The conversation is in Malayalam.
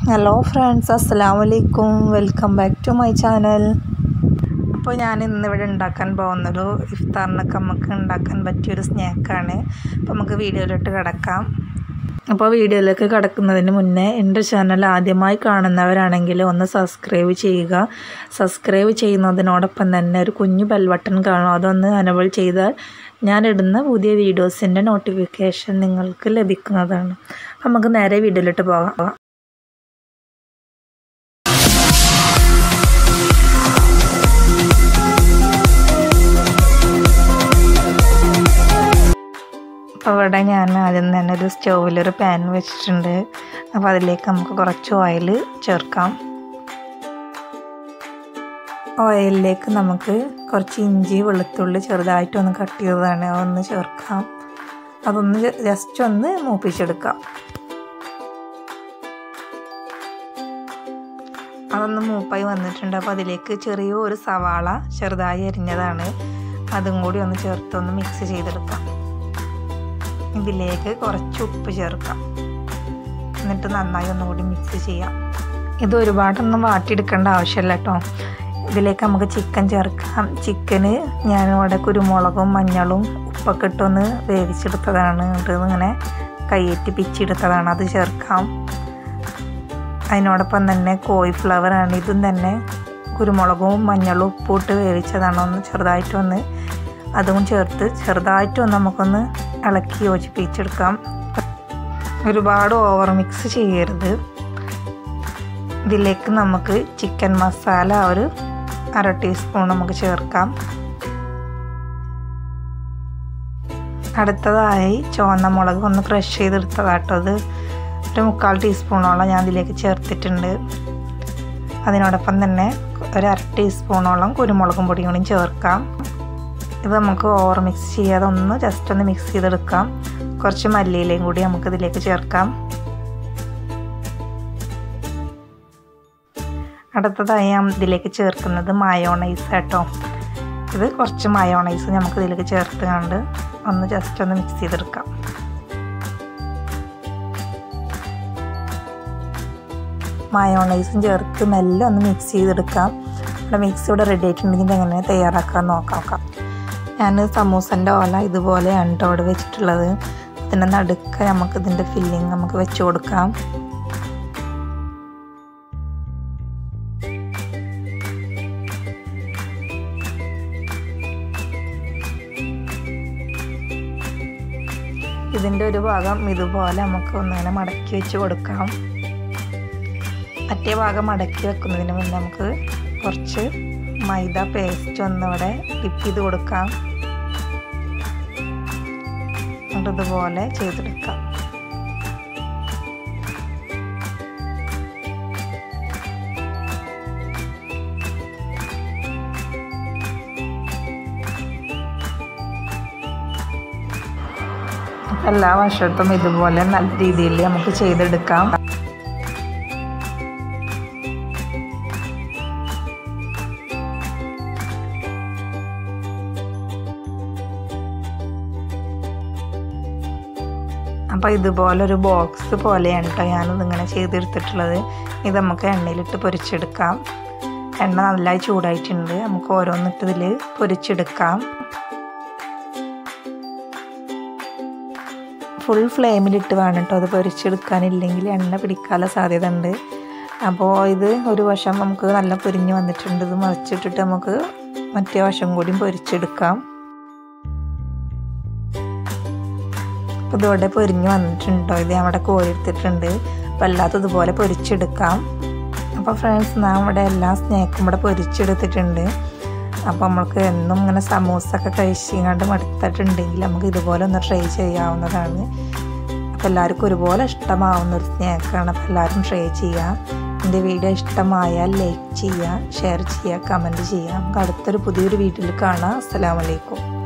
ഹലോ ഫ്രണ്ട്സ് അസ്സലാമു അലൈക്കും welcome back to my channel അപ്പോൾ ഞാൻ ഇന്നിവിടെ ഉണ്ടാക്കാൻ പോകുന്നൊരു ഇഫ്താറിനൊക്കെ നമുക്ക് ഉണ്ടാക്കാൻ പറ്റിയൊരു സ്നാക്കാണ് അപ്പോൾ നമുക്ക് വീഡിയോയിലോട്ട് കിടക്കാം അപ്പോൾ വീഡിയോയിലേക്ക് കിടക്കുന്നതിന് മുന്നേ എൻ്റെ ചാനൽ ആദ്യമായി കാണുന്നവരാണെങ്കിൽ ഒന്ന് സബ്സ്ക്രൈബ് ചെയ്യുക സബ്സ്ക്രൈബ് ചെയ്യുന്നതിനോടൊപ്പം തന്നെ ഒരു കുഞ്ഞു ബെൽ ബട്ടൺ കാണും അതൊന്ന് അനബിൾ ചെയ്താൽ ഞാനിടുന്ന പുതിയ വീഡിയോസിൻ്റെ നോട്ടിഫിക്കേഷൻ നിങ്ങൾക്ക് ലഭിക്കുന്നതാണ് നമുക്ക് നേരെ വീഡിയോയിലോട്ട് പോകാം അപ്പോൾ ഇവിടെ ഞാൻ ആദ്യം തന്നെ ഒരു സ്റ്റൗവിലൊരു പാൻ വെച്ചിട്ടുണ്ട് അപ്പോൾ അതിലേക്ക് നമുക്ക് കുറച്ച് ഓയിൽ ചേർക്കാം ഓയിലിലേക്ക് നമുക്ക് കുറച്ച് ഇഞ്ചി വെളുത്തുള്ളി ചെറുതായിട്ടൊന്ന് കട്ട് ചെയ്തതാണ് അതൊന്ന് ചേർക്കാം അതൊന്ന് ജസ്റ്റ് ഒന്ന് മൂപ്പിച്ചെടുക്കാം അതൊന്ന് മൂപ്പായി വന്നിട്ടുണ്ട് അപ്പോൾ അതിലേക്ക് ചെറിയ ഒരു സവാള ചെറുതായി അരിഞ്ഞതാണ് അതും കൂടി ഒന്ന് ചേർത്തൊന്ന് മിക്സ് ചെയ്തെടുക്കാം ഇതിലേക്ക് കുറച്ച് ഉപ്പ് ചേർക്കാം എന്നിട്ട് നന്നായി ഒന്നുകൂടി മിക്സ് ചെയ്യാം ഇത് ഒരുപാടൊന്നും വാട്ടിയെടുക്കേണ്ട ആവശ്യമില്ല കേട്ടോ ഇതിലേക്ക് നമുക്ക് ചിക്കൻ ചേർക്കാം ചിക്കന് ഞാനിവിടെ കുരുമുളകും മഞ്ഞളും ഉപ്പൊക്കെ ഇട്ടൊന്ന് വേവിച്ചെടുത്തതാണ് ഇങ്ങനെ കയ്യേറ്റി പിച്ചെടുത്തതാണ് അത് ചേർക്കാം അതിനോടൊപ്പം തന്നെ കോഴിഫ്ലവറാണ് ഇതും തന്നെ കുരുമുളകും മഞ്ഞളും ഉപ്പിട്ട് വേവിച്ചതാണ് ഒന്ന് ചെറുതായിട്ടൊന്ന് അതും ചേർത്ത് ചെറുതായിട്ടൊന്ന് നമുക്കൊന്ന് ഇളക്കി യോജിപ്പിച്ചെടുക്കാം ഒരുപാട് ഓവർ മിക്സ് ചെയ്യരുത് ഇതിലേക്ക് നമുക്ക് ചിക്കൻ മസാല ഒരു അര ടീസ്പൂൺ നമുക്ക് ചേർക്കാം അടുത്തതായി ചുവന്ന മുളക് ഒന്ന് ക്രഷ് ചെയ്തെടുത്തതാട്ടോ അത് ഒരു മുക്കാൽ ടീസ്പൂണോളം ഞാൻ ഇതിലേക്ക് ചേർത്തിട്ടുണ്ട് അതിനോടൊപ്പം തന്നെ ഒരു അര ടീസ്പൂണോളം കുരുമുളകും പൊടിയും കൂടി ചേർക്കാം ഇത് നമുക്ക് ഓവർ മിക്സ് ചെയ്യാതെ ഒന്ന് ജസ്റ്റ് ഒന്ന് മിക്സ് ചെയ്തെടുക്കാം കുറച്ച് മല്ലിയിലയും കൂടി നമുക്ക് ഇതിലേക്ക് ചേർക്കാം അടുത്തതായി ഞാൻ ഇതിലേക്ക് ചേർക്കുന്നത് മയോണൈസ് കേട്ടോ ഇത് കുറച്ച് മയോണൈസ് നമുക്ക് ഇതിലേക്ക് ചേർത്ത് കണ്ട് ഒന്ന് ജസ്റ്റ് ഒന്ന് മിക്സ് ചെയ്തെടുക്കാം മയോണൈസും ചേർത്ത് മെല്ലെ ഒന്ന് മിക്സ് ചെയ്തെടുക്കാം ഇവിടെ മിക്സ് ഇവിടെ റെഡി ആയിട്ടുണ്ടെങ്കിൽ എങ്ങനെ തയ്യാറാക്കാൻ നോക്കാം ഞാൻ സമൂസൻ്റെ ഓല ഇതുപോലെയാണ് കേട്ടോ അവിടെ വെച്ചിട്ടുള്ളത് അതിൻ്റെ നടുക്ക നമുക്ക് ഇതിൻ്റെ ഫില്ലിങ് നമുക്ക് വെച്ച് കൊടുക്കാം ഇതിൻ്റെ ഒരു ഭാഗം ഇതുപോലെ നമുക്ക് ഒന്നിങ്ങനെ മടക്കി വെച്ച് കൊടുക്കാം മറ്റേ ഭാഗം മടക്കി വെക്കുന്നതിന് മുന്നേ നമുക്ക് കുറച്ച് മൈദ പേസ്റ്റ് ഒന്നിവിടെ ഡിപ്പ് ചെയ്ത് കൊടുക്കാം എന്നിട്ട് ഇതുപോലെ ചെയ്തെടുക്കാം എല്ലാ വശത്തും ഇതുപോലെ നല്ല രീതിയിൽ നമുക്ക് ചെയ്തെടുക്കാം അപ്പോൾ ഇതുപോലൊരു ബോക്സ് പോലെയാണ് കേട്ടോ ഞാനിത് ഇങ്ങനെ ചെയ്തെടുത്തിട്ടുള്ളത് ഇത് നമുക്ക് എണ്ണയിലിട്ട് പൊരിച്ചെടുക്കാം എണ്ണ നല്ലതായി ചൂടായിട്ടുണ്ട് നമുക്ക് ഓരോന്നിട്ട് ഇതിൽ പൊരിച്ചെടുക്കാം ഫുൾ ഫ്ലെയിമിലിട്ട് വേണം കേട്ടോ അത് പൊരിച്ചെടുക്കാനില്ലെങ്കിൽ എണ്ണ പിടിക്കാനുള്ള സാധ്യത ഉണ്ട് അപ്പോൾ ഇത് ഒരു വശം നമുക്ക് നല്ല പൊരിഞ്ഞ് വന്നിട്ടുണ്ട് ഇത് മറിച്ചിട്ടിട്ട് നമുക്ക് മറ്റേ വശം കൂടിയും പൊരിച്ചെടുക്കാം അപ്പോൾ ഇതോടെ പൊരിഞ്ഞ് വന്നിട്ടുണ്ടോ ഇത് അവിടെ കോരിയെടുത്തിട്ടുണ്ട് അപ്പോൾ അല്ലാത്തതുപോലെ പൊരിച്ചെടുക്കാം അപ്പോൾ ഫ്രണ്ട്സ് ഞാൻ ഇവിടെ എല്ലാ സ്നാക്കും ഇവിടെ പൊരിച്ചെടുത്തിട്ടുണ്ട് അപ്പോൾ നമ്മൾക്ക് എന്നും ഇങ്ങനെ സമൂസൊക്കെ കഴിച്ചിങ്ങാണ്ട് മടുത്തിട്ടുണ്ടെങ്കിൽ നമുക്ക് ഇതുപോലെ ഒന്ന് ട്രൈ ചെയ്യാവുന്നതാണ് അപ്പോൾ എല്ലാവർക്കും ഒരുപോലെ ഇഷ്ടമാവുന്ന ഒരു സ്നാക്കാണ് അപ്പോൾ എല്ലാവരും ട്രൈ ചെയ്യുക എൻ്റെ വീഡിയോ ഇഷ്ടമായാൽ ലൈക്ക് ചെയ്യുക ഷെയർ ചെയ്യുക കമൻറ്റ് ചെയ്യുക നമുക്ക് അടുത്തൊരു പുതിയൊരു വീഡിയോയിൽ കാണാം അസ്സലാമലൈക്കും